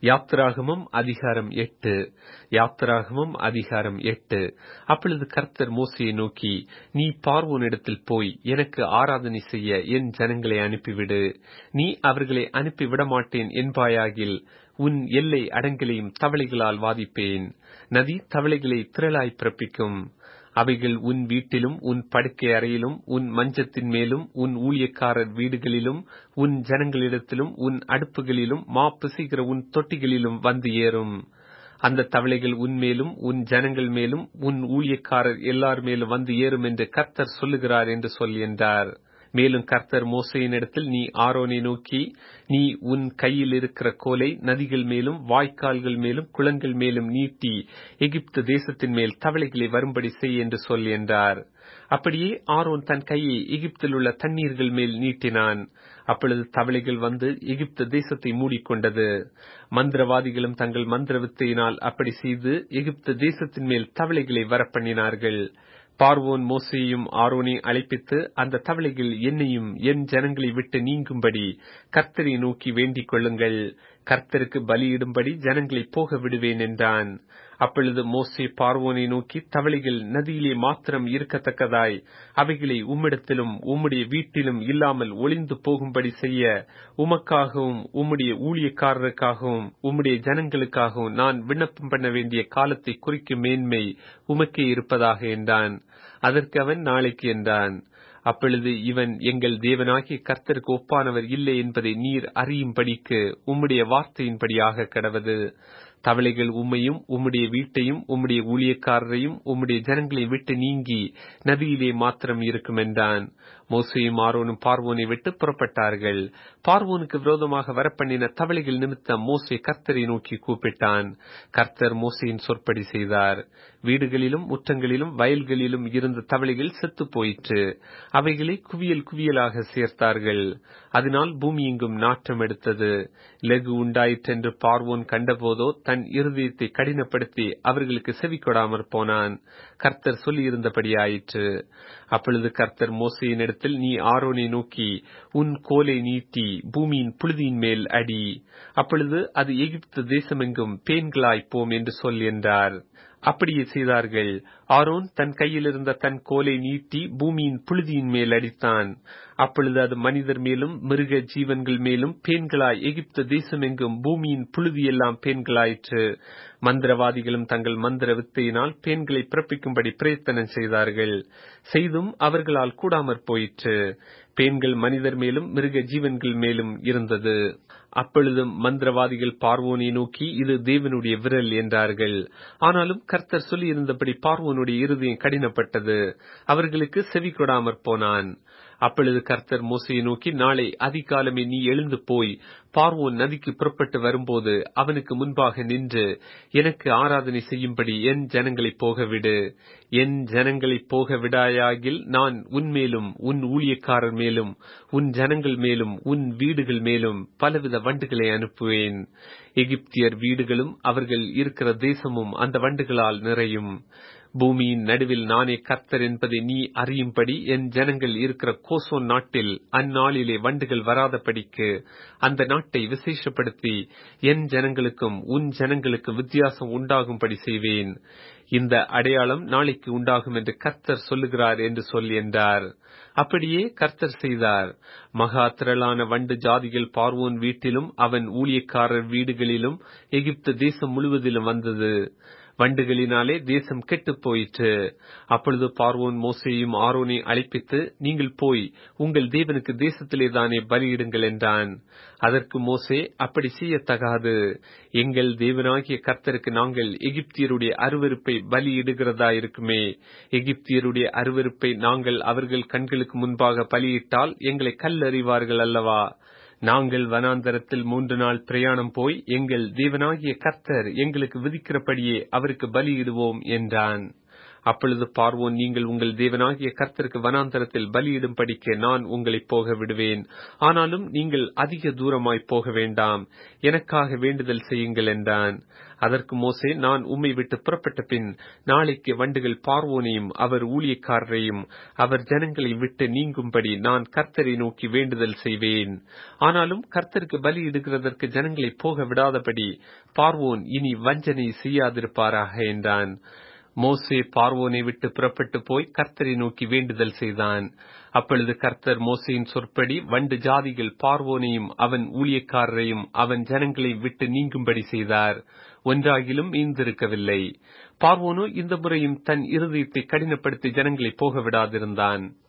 யாத்திராகமம் அதிகாரம் எட்டு யாத்திராகமம் அதிகாரம் எட்டு அப்பொழுது கர்த்தர் மோசையை நோக்கி நீ பார்வோனிடத்தில் போய் எனக்கு ஆராதனை செய்ய என் ஜனங்களை அனுப்பிவிடு நீ அவர்களை அனுப்பி விடமாட்டேன் என்பாயாகில் உன் எல்லை அடங்கலையும் தவளைகளால் வாதிப்பேன் நதி தவளைகளை திரளாய் பிறப்பிக்கும் அவைகள் உன் வீட்டிலும் உன் படுக்கை அறையிலும் உன் மஞ்சத்தின் மேலும் உன் ஊழியக்காரர் வீடுகளிலும் உன் ஜனங்களிடத்திலும் உன் அடுப்புகளிலும் மா பிசைகிற உன் தொட்டிகளிலும் வந்து ஏறும் அந்த தவளைகள் உன் மேலும் உன் ஜனங்கள் மேலும் உன் ஊழியக்காரர் எல்லார் மேலும் வந்து ஏறும் என்று கர்த்தர் சொல்லுகிறார் என்று சொல் என்றார் மேலும் கர்த்தர் மோசையினிடத்தில் நீ ஆரோனை நோக்கி நீ உன் கையில் இருக்கிற கோலை நதிகள் மேலும் வாய்க்கால்கள் மேலும் குளங்கள் மேலும் நீட்டி எகிப்து தேசத்தின் மேல் தவளைகளை வரும்படி செய் என்று சொல் என்றார் அப்படியே ஆரோன் தன் கையை எகிப்தில் உள்ள தண்ணீர்கள் மேல் நீட்டினான் அப்பொழுது தவளைகள் வந்து எகிப்து தேசத்தை மூடிக்கொண்டது மந்திரவாதிகளும் தங்கள் மந்திர வித்தையினால் அப்படி செய்து எகிப்து தேசத்தின் மேல் தவளைகளை வரப்பண்ணினார்கள் பார்வோன் மோசையும் ஆரோனை அழைப்பித்து அந்த தவளைகள் என்னையும் என் ஜனங்களை விட்டு நீங்கும்படி கர்த்தரை நோக்கி வேண்டிக் கொள்ளுங்கள் கர்த்தருக்கு பலியிடும்படி ஜனங்களை போக விடுவேன் என்றான் அப்பொழுது மோசே பார்வோனை நோக்கி தவளைகள் நதியிலே மாத்திரம் இருக்கத்தக்கதாய் அவைகளை உம்மிடத்திலும் உம்முடைய வீட்டிலும் இல்லாமல் ஒளிந்து போகும்படி செய்ய உமக்காகவும் உம்முடைய ஊழியக்காரருக்காகவும் உம்முடைய ஜனங்களுக்காகவும் நான் விண்ணப்பம் பண்ண வேண்டிய காலத்தை குறிக்கும் மேன்மை உமக்கே இருப்பதாக என்றான் அதற்கு அவன் நாளைக்கு என்றான் அப்பொழுது இவன் எங்கள் தேவனாகிய கர்த்தருக்கு ஒப்பானவர் இல்லை என்பதை நீர் அறியும்படிக்கு உம்முடைய வார்த்தையின்படியாக கடவது தவளைகள் உம்மையும் உம்முடைய வீட்டையும் உம்முடைய ஊழியக்காரரையும் உம்முடைய ஜனங்களை விட்டு நீங்கி நதியிலே மாத்திரம் இருக்கும் என்றான் மோசையும் ஆரோனும் பார்வோனை விட்டு புறப்பட்டார்கள் பார்வோனுக்கு விரோதமாக வரப்பண்ணின தவளைகள் நிமித்தம் மோசை கர்த்தரை நோக்கி கூப்பிட்டான் கர்த்தர் மோசையின் சொற்படி செய்தார் வீடுகளிலும் முற்றங்களிலும் வயல்களிலும் இருந்த தவளைகள் செத்து போயிற்று அவைகளை குவியல் குவியலாக சேர்த்தார்கள் அதனால் பூமி எங்கும் நாற்றம் எடுத்தது லெகு உண்டாயிற்றென்று பார்வோன் கண்டபோதோ தன் இருதயத்தை கடினப்படுத்தி அவர்களுக்கு செவி கொடாமற் போனான் கர்த்தர் சொல்லியிருந்தபடி ஆயிற்று அப்பொழுது கர்த்தர் மோசையின் இடத்தில் நீ ஆரோனை நோக்கி உன் கோலை நீட்டி பூமியின் புழுதியின் மேல் அடி அப்பொழுது அது எகிப்து தேசமெங்கும் பேன்களாய் போம் என்று சொல் என்றார் அப்படியே செய்தார்கள் ஆரோன் தன் கையில் இருந்த தன் கோலை நீட்டி பூமியின் புழுதியின் மேல் அடித்தான் அப்பொழுது அது மனிதர் மேலும் மிருக ஜீவன்கள் மேலும் பேன்களாய் எகிப்து தேசம் எங்கும் பூமியின் புழுதி எல்லாம் பேன்களாயிற்று மந்திரவாதிகளும் தங்கள் மந்திர வித்தையினால் பேன்களை பிறப்பிக்கும்படி பிரயத்தனம் செய்தார்கள் செய்தும் அவர்களால் கூடாமற் போயிற்று பேன்கள் மனிதர் மேலும் மிருக ஜீவன்கள் மேலும் இருந்தது அப்பொழுதும் மந்திரவாதிகள் பார்வோனை நோக்கி இது தேவனுடைய விரல் என்றார்கள் ஆனாலும் கர்த்தர் சொல்லியிருந்தபடி பார்வோனுடைய இருதயம் கடினப்பட்டது அவர்களுக்கு செவி கொடாமற் போனான் அப்பொழுது கர்த்தர் மோசையை நோக்கி நாளை அதிகாலமே நீ எழுந்து போய் பார்வோன் நதிக்கு புறப்பட்டு வரும்போது அவனுக்கு முன்பாக நின்று எனக்கு ஆராதனை செய்யும்படி என் ஜனங்களை போகவிடு என் ஜனங்களை போக விடாயாகில் நான் உன்மேலும் உன் ஊழியக்காரர் மேலும் உன் ஜனங்கள் மேலும் உன் வீடுகள் மேலும் பலவித வண்டுகளை அனுப்புவேன் எகிப்தியர் வீடுகளும் அவர்கள் இருக்கிற தேசமும் அந்த வண்டுகளால் நிறையும் பூமியின் நடுவில் நானே கர்த்தர் என்பதை நீ அறியும்படி என் ஜனங்கள் இருக்கிற கோசோன் நாட்டில் அந்நாளிலே வண்டுகள் வராதபடிக்கு அந்த நாட்டை விசேஷப்படுத்தி என் ஜனங்களுக்கும் உன் ஜனங்களுக்கும் வித்தியாசம் உண்டாகும்படி செய்வேன் இந்த அடையாளம் நாளைக்கு உண்டாகும் என்று கர்த்தர் சொல்லுகிறார் என்று சொல் என்றார் அப்படியே கர்த்தர் செய்தார் மகா திரளான வண்டு ஜாதிகள் பார்வோன் வீட்டிலும் அவன் ஊழியக்காரர் வீடுகளிலும் எகிப்து தேசம் முழுவதிலும் வந்தது வண்டுகளினாலே தேசம் கெட்டுப் போயிற்று அப்பொழுது பார்வோன் மோசையும் ஆரோனை அழைப்பித்து நீங்கள் போய் உங்கள் தேவனுக்கு தேசத்திலே தானே பலியிடுங்கள் என்றான் அதற்கு மோசே அப்படி செய்யத்தகாது எங்கள் தேவனாகிய கர்த்தருக்கு நாங்கள் எகிப்தியருடைய அருவருப்பை பலியிடுகிறதா இருக்குமே எகிப்தியருடைய அருவருப்பை நாங்கள் அவர்கள் கண்களுக்கு முன்பாக பலியிட்டால் எங்களை கல்லறிவார்கள் அல்லவா நாங்கள் வனாந்தரத்தில் மூன்று நாள் பிரயாணம் போய் எங்கள் தேவனாகிய கர்த்தர் எங்களுக்கு விதிக்கிறபடியே அவருக்கு பலியிடுவோம் என்றான் அப்பொழுது பார்வோன் நீங்கள் உங்கள் தேவனாகிய கர்த்தருக்கு வனாந்தரத்தில் பலியிடும்படிக்கு நான் உங்களை போக விடுவேன் ஆனாலும் நீங்கள் அதிக தூரமாய் போக வேண்டாம் எனக்காக வேண்டுதல் செய்யுங்கள் என்றான் அதற்கு மோசே நான் உம்மை விட்டு புறப்பட்ட பின் நாளைக்கு வண்டுகள் பார்வோனையும் அவர் ஊழியக்காரரையும் அவர் ஜனங்களை விட்டு நீங்கும்படி நான் கர்த்தரை நோக்கி வேண்டுதல் செய்வேன் ஆனாலும் கர்த்தருக்கு பலியிடுகிறதற்கு ஜனங்களை போக விடாதபடி பார்வோன் இனி வஞ்சனை செய்யாதிருப்பாராக என்றான் மோசே பார்வோனை விட்டு புறப்பட்டு போய் கர்த்தரை நோக்கி வேண்டுதல் செய்தான் அப்பொழுது கர்த்தர் மோசையின் சொற்படி வண்டு ஜாதிகள் பார்வோனையும் அவன் ஊழியக்காரரையும் அவன் ஜனங்களை விட்டு நீங்கும்படி செய்தார் ஒன்றாகிலும் ஈந்திருக்கவில்லை பார்வோனோ இந்த முறையும் தன் இருதயத்தை கடினப்படுத்தி ஜனங்களை போக விடாதிருந்தான்